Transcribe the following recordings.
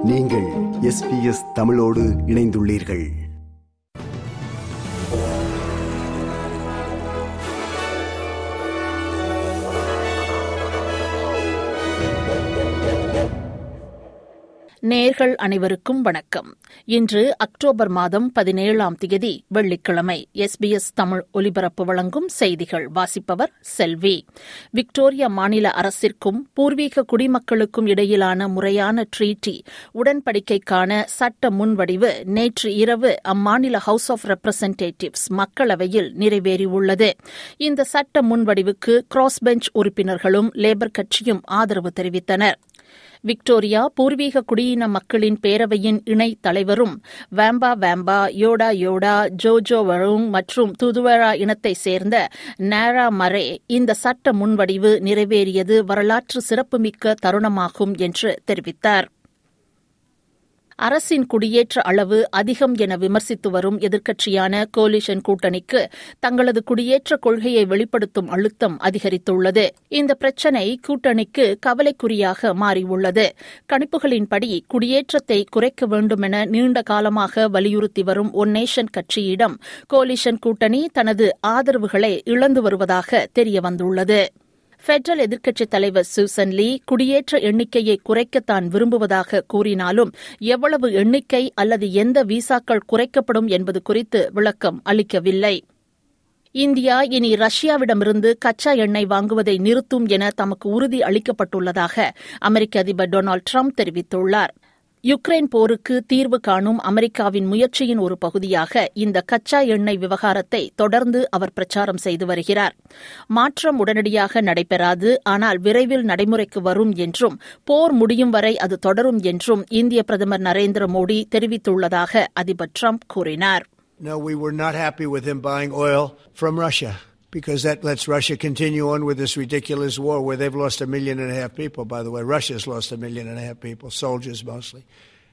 நீங்கள் எஸ்பிஎஸ் தமிழோடு இணைந்துள்ளீர்கள் நேர்கள் அனைவருக்கும் வணக்கம் இன்று அக்டோபர் மாதம் பதினேழாம் தேதி வெள்ளிக்கிழமை எஸ்பிஎஸ் தமிழ் ஒலிபரப்பு வழங்கும் செய்திகள் வாசிப்பவர் செல்வி விக்டோரியா மாநில அரசிற்கும் பூர்வீக குடிமக்களுக்கும் இடையிலான முறையான ட்ரீட்டி உடன்படிக்கைக்கான சட்ட முன்வடிவு நேற்று இரவு அம்மாநில ஹவுஸ் ஆஃப் ரெப்ரசன்டேட்டிவ்ஸ் மக்களவையில் நிறைவேறியுள்ளது இந்த சட்ட முன்வடிவுக்கு கிராஸ் பெஞ்ச் உறுப்பினர்களும் லேபர் கட்சியும் ஆதரவு தெரிவித்தனர் விக்டோரியா பூர்வீக குடியின மக்களின் பேரவையின் இணைத் தலைவரும் வேம்பா வேம்பா யோடா யோடா ஜோஜோ வருங் மற்றும் துதுவரா இனத்தைச் சேர்ந்த நேரா மரே இந்த சட்ட முன்வடிவு நிறைவேறியது வரலாற்று சிறப்புமிக்க தருணமாகும் என்று தெரிவித்தார் அரசின் குடியேற்ற அளவு அதிகம் என விமர்சித்து வரும் எதிர்க்கட்சியான கோலிஷன் கூட்டணிக்கு தங்களது குடியேற்ற கொள்கையை வெளிப்படுத்தும் அழுத்தம் அதிகரித்துள்ளது இந்த பிரச்சினை கூட்டணிக்கு கவலைக்குறியாக மாறியுள்ளது கணிப்புகளின்படி குடியேற்றத்தை குறைக்க வேண்டுமென நீண்ட காலமாக வலியுறுத்தி வரும் ஒன் நேஷன் கட்சியிடம் கோலிஷன் கூட்டணி தனது ஆதரவுகளை இழந்து வருவதாக தெரியவந்துள்ளது பெடரல் எதிர்க்கட்சித் தலைவர் சூசன் லீ குடியேற்ற எண்ணிக்கையை குறைக்கத்தான் விரும்புவதாக கூறினாலும் எவ்வளவு எண்ணிக்கை அல்லது எந்த விசாக்கள் குறைக்கப்படும் என்பது குறித்து விளக்கம் அளிக்கவில்லை இந்தியா இனி ரஷ்யாவிடமிருந்து கச்சா எண்ணெய் வாங்குவதை நிறுத்தும் என தமக்கு உறுதி அளிக்கப்பட்டுள்ளதாக அமெரிக்க அதிபர் டொனால்டு ட்ரம்ப் தெரிவித்துள்ளார் யுக்ரைன் போருக்கு தீர்வு காணும் அமெரிக்காவின் முயற்சியின் ஒரு பகுதியாக இந்த கச்சா எண்ணெய் விவகாரத்தை தொடர்ந்து அவர் பிரச்சாரம் செய்து வருகிறார் மாற்றம் உடனடியாக நடைபெறாது ஆனால் விரைவில் நடைமுறைக்கு வரும் என்றும் போர் முடியும் வரை அது தொடரும் என்றும் இந்திய பிரதமர் நரேந்திர மோடி தெரிவித்துள்ளதாக அதிபர் ட்ரம்ப் கூறினார் No, we were not happy with him buying oil from Russia because that lets Russia continue on with this ridiculous war where they've lost a million and a half people, by the way. Russia's lost a million and a half people, soldiers mostly.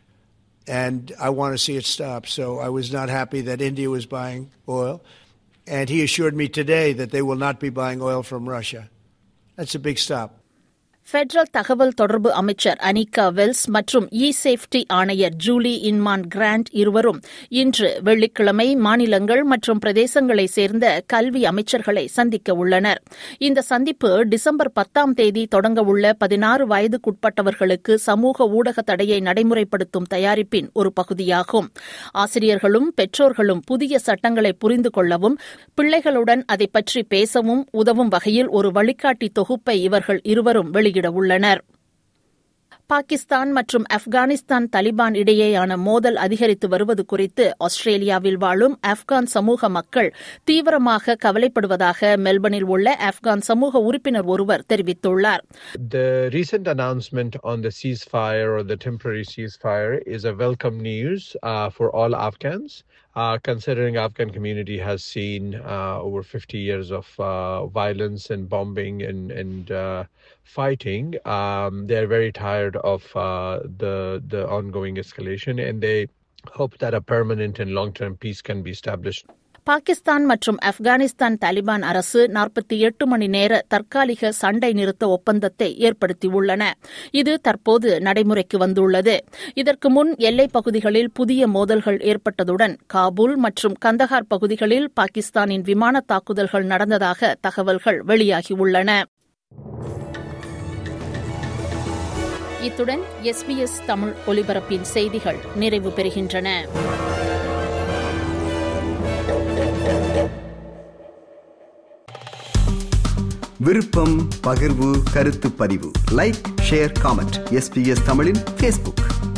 And I want to see it stop. So I was not happy that India was buying oil. And he assured me today that they will not be buying oil from Russia. That's a big stop. Federal தகவல் தொடர்பு அமைச்சர் Anika Wells மற்றும் e safety ஆணையர் Julie Inman Grant இருவரும் இன்று வெள்ளிக்கிழமை மாநிலங்கள் மற்றும் பிரதேசங்களை சேர்ந்த கல்வி அமைச்சர்களை சந்திக்க உள்ளனர் இந்த சந்திப்பு டிசம்பர் பத்தாம் தேதி தொடங்கவுள்ள பதினாறு வயதுக்குட்பட்டவர்களுக்கு சமூக ஊடக தடையை நடைமுறைப்படுத்தும் தயாரிப்பின் ஒரு பகுதியாகும் ஆசிரியர்களும் பெற்றோர்களும் புதிய சட்டங்களை புரிந்து கொள்ளவும் பிள்ளைகளுடன் அதை பற்றி பேசவும் உதவும் வகையில் ஒரு வழிகாட்டி தொகுப்பை இவர்கள் இருவரும் வெளியிட உள்ளனர் பாகிஸ்தான் மற்றும் ஆப்கானிஸ்தான் தலிபான் இடையேயான மோதல் அதிகரித்து வருவது குறித்து ஆஸ்திரேலியாவில் வாழும் ஆப்கான் சமூக மக்கள் தீவிரமாக கவலைப்படுவதாக மெல்பர்னில் உள்ள ஆப்கான் சமூக உறுப்பினர் ஒருவர் தெரிவித்துள்ளார் The recent announcement on the ceasefire or the temporary ceasefire is a welcome news uh, for all Afghans. Uh, considering Afghan community has seen uh, over 50 years of uh, violence and bombing and and uh, fighting, um, they're very tired of uh, the the ongoing escalation, and they hope that a permanent and long-term peace can be established. Pakistan மற்றும் ஆப்கானிஸ்தான் தாலிபான் அரசு நாற்பத்தி எட்டு மணி நேர தற்காலிக சண்டை நிறுத்த ஒப்பந்தத்தை ஏற்படுத்தியுள்ளன இது தற்போது நடைமுறைக்கு வந்துள்ளது இதற்கு முன் எல்லைப் பகுதிகளில் புதிய மோதல்கள் ஏற்பட்டதுடன் காபூல் மற்றும் கந்தகார் பகுதிகளில் பாகிஸ்தானின் விமான தாக்குதல்கள் நடந்ததாக தகவல்கள் வெளியாகியுள்ளன இத்துடன் எஸ்பிஎஸ் தமிழ் ஒலிபரப்பின் செய்திகள் நிறைவு பெறுகின்றன விருப்பம் பகிர்வு கருத்து பதிவு லைக் ஷேர் காமெண்ட் எஸ்பிஎஸ் தமிழின் ஃபேஸ்புக்